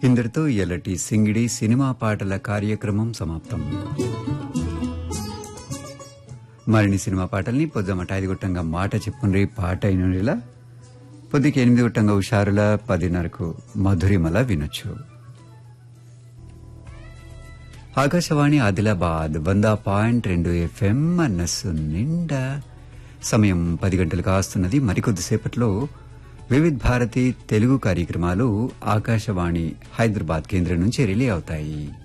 ఇందరితో ఎల్లటి సింగిడి సినిమా పాటల కార్యక్రమం సమాప్తం మరిన్ని సినిమా పాటల్ని పొద్దుమట ఐదు గుట్టంగా మాట చెప్పుండ్రి పాట అయినలా పొద్దుకి ఎనిమిది గుట్టంగా హుషారుల పదిన్నరకు మధురిమల వినొచ్చు ఆకాశవాణి ఆదిలాబాద్ వంద పాయింట్ రెండు ఎఫ్ఎం మనస్సు నిండా సమయం పది గంటలు కాస్తున్నది మరికొద్దిసేపట్లో వివిధ్ భారతి తెలుగు కార్యక్రమాలు ఆకాశవాణి హైదరాబాద్ కేంద్రం నుంచి రిలే అవుతాయి